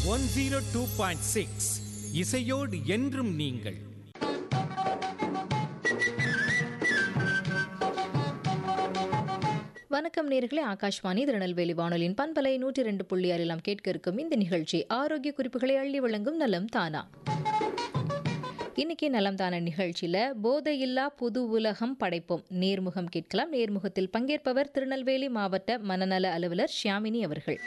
one zero two point six இசையோடு என்றும் நீங்கள் வணக்கம் நேர்களே ஆகாஷ்வாணி திருநெல்வேலி வானொலியின் பண்பலை நூற்றி ரெண்டு புள்ளி ஆறில் நாம் கேட்க இருக்கும் இந்த நிகழ்ச்சி ஆரோக்கிய குறிப்புகளை அள்ளி வழங்கும் நலம் தானா இன்னைக்கு நலம் தான நிகழ்ச்சியில் போதையில்லா புது உலகம் படைப்போம் நேர்முகம் கேட்கலாம் நேர்முகத்தில் பங்கேற்பவர் திருநெல்வேலி மாவட்ட மனநல அலுவலர் ஷியாமினி அவர்கள்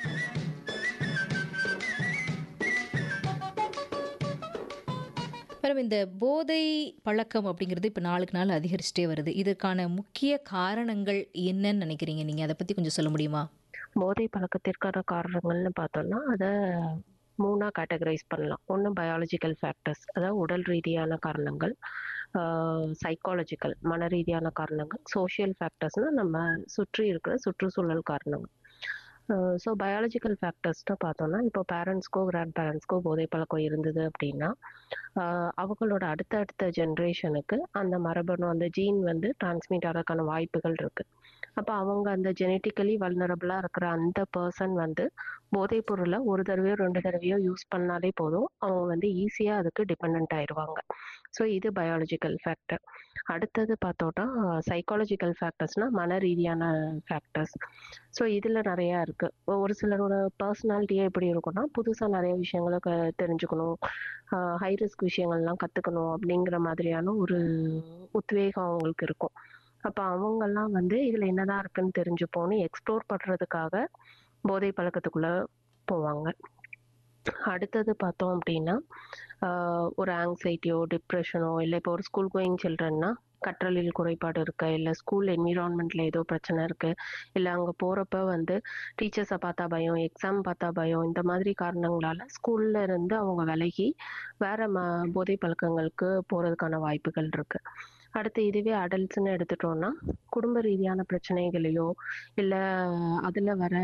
மேடம் இந்த போதை பழக்கம் அப்படிங்கிறது இப்போ நாளுக்கு நாள் அதிகரிச்சுட்டே வருது இதற்கான முக்கிய காரணங்கள் என்னன்னு நினைக்கிறீங்க நீங்கள் அதை பற்றி கொஞ்சம் சொல்ல முடியுமா போதை பழக்கத்திற்கான காரணங்கள்னு பார்த்தோம்னா அதை மூணாக கேட்டகரைஸ் பண்ணலாம் ஒன்று பயாலஜிக்கல் ஃபேக்டர்ஸ் அதாவது உடல் ரீதியான காரணங்கள் சைக்காலஜிக்கல் மன ரீதியான காரணங்கள் சோஷியல் ஃபேக்டர்ஸ்னால் நம்ம சுற்றி இருக்கிற சுற்றுச்சூழல் காரணங்கள் ஸோ பயாலஜிக்கல் ஃபேக்டர்ஸ்னு பார்த்தோம்னா இப்போ பேரண்ட்ஸ்க்கோ கிராண்ட் பேரண்ட்ஸ்க்கோ போதை பழக்கம் இருந்தது அப்படின்னா ஆஹ் அவங்களோட அடுத்த அடுத்த ஜென்ரேஷனுக்கு அந்த மரபணு அந்த ஜீன் வந்து டிரான்ஸ்மிட் ஆகிறதுக்கான வாய்ப்புகள் இருக்கு அப்போ அவங்க அந்த ஜெனட்டிக்கலி வல்னரபிளாக இருக்கிற அந்த பர்சன் வந்து போதைப் பொருளை ஒரு தடவையோ ரெண்டு தடவையோ யூஸ் பண்ணாலே போதும் அவங்க வந்து ஈஸியாக அதுக்கு டிபெண்ட் ஆயிடுவாங்க ஸோ இது பயாலஜிக்கல் ஃபேக்டர் அடுத்தது பார்த்தோன்னா சைக்காலஜிக்கல் ஃபேக்டர்ஸ்னால் மன ரீதியான ஃபேக்டர்ஸ் ஸோ இதில் நிறையா இருக்குது ஒரு சிலரோட பர்சனாலிட்டியே எப்படி இருக்கும்னா புதுசாக நிறைய விஷயங்களை க தெரிஞ்சுக்கணும் ஹை ரிஸ்க் விஷயங்கள்லாம் கற்றுக்கணும் அப்படிங்கிற மாதிரியான ஒரு உத்வேகம் அவங்களுக்கு இருக்கும் அப்போ அவங்கெல்லாம் வந்து இதில் என்னதான் இருக்குன்னு தெரிஞ்சுப்போன்னு எக்ஸ்ப்ளோர் பண்ணுறதுக்காக போதை பழக்கத்துக்குள்ளே போவாங்க அடுத்தது பார்த்தோம் அப்படின்னா ஆஹ் ஒரு ஆங்ஸைட்டியோ டிப்ரெஷனோ இல்லை இப்போ ஒரு ஸ்கூல் கோயிங் சில்ட்ரன்னா கற்றலில் குறைபாடு இருக்கு இல்லை ஸ்கூல் என்விரான்மெண்ட்ல ஏதோ பிரச்சனை இருக்கு இல்லை அங்கே போகிறப்ப வந்து டீச்சர்ஸை பார்த்தா பயம் எக்ஸாம் பார்த்தா பயம் இந்த மாதிரி காரணங்களால ஸ்கூல்ல இருந்து அவங்க விலகி வேற ம போதை பழக்கங்களுக்கு போகிறதுக்கான வாய்ப்புகள் இருக்கு அடுத்து இதுவே அடல்ட்ஸ்னு எடுத்துட்டோம்னா குடும்ப ரீதியான பிரச்சனைகளையோ இல்லை அதில் வர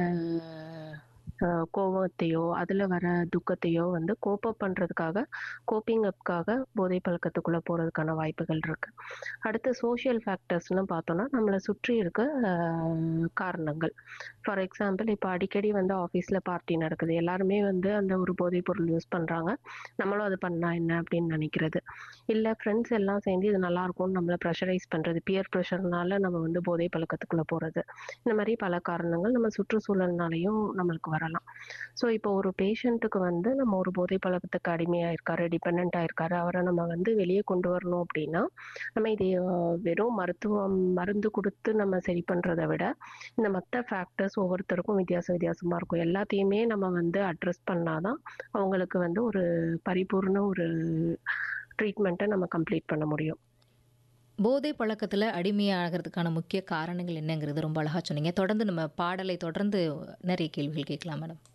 அஹ், கோபத்தையோ அதில் வர துக்கத்தையோ வந்து கோப்பப் பண்ணுறதுக்காக கோப்பிங் அப்காக போதை பழக்கத்துக்குள்ளே போகிறதுக்கான வாய்ப்புகள் இருக்கு அடுத்து சோஷியல் ஃபேக்டர்ஸ்னு பார்த்தோம்னா நம்மளை சுற்றி இருக்க அஹ், காரணங்கள் ஃபார் எக்ஸாம்பிள் இப்போ அடிக்கடி வந்து ஆஃபீஸில் பார்ட்டி நடக்குது எல்லாருமே வந்து அந்த ஒரு போதைப் பொருள் யூஸ் பண்ணுறாங்க நம்மளும் அது பண்ணா என்ன அப்படின்னு நினைக்கிறது இல்லை ஃப்ரெண்ட்ஸ் எல்லாம் சேர்ந்து இது நல்லா இருக்கும்னு நம்மளை ப்ரெஷரைஸ் பண்ணுறது பியர் ப்ரெஷர்னால நம்ம வந்து போதை பழக்கத்துக்குள்ளே போகிறது இந்த மாதிரி பல காரணங்கள் நம்ம சுற்றுச்சூழல்னாலையும் நம்மளுக்கு வரலாம் ஸோ இப்போ ஒரு பேஷண்ட்டுக்கு வந்து நம்ம ஒரு போதை பழக்கத்துக்கு அடிமையாக இருக்காரு டிபெண்ட் ஆயிருக்காரு அவரை நம்ம வந்து வெளியே கொண்டு வரணும் அப்படின்னா நம்ம இது அஹ், வெறும் மருத்துவம் மருந்து கொடுத்து நம்ம சரி பண்ணுறதை விட இந்த மற்ற ஃபேக்டர்ஸ் ஒவ்வொருத்தருக்கும் வித்தியாச வித்தியாசமாக இருக்கும் எல்லாத்தையுமே நம்ம வந்து அட்ரஸ் பண்ணாதான் அவங்களுக்கு வந்து ஒரு பரிபூர்ண ஒரு ட்ரீட்மெண்ட்டை நம்ம கம்ப்ளீட் பண்ண முடியும் போதை பழக்கத்தில் அடிமையாகிறதுக்கான முக்கிய காரணங்கள் என்னங்கிறது ரொம்ப அழகாக சொன்னீங்க தொடர்ந்து நம்ம பாடலை தொடர்ந்து நிறைய கேள்விகள் கேட்கலாம் மேடம்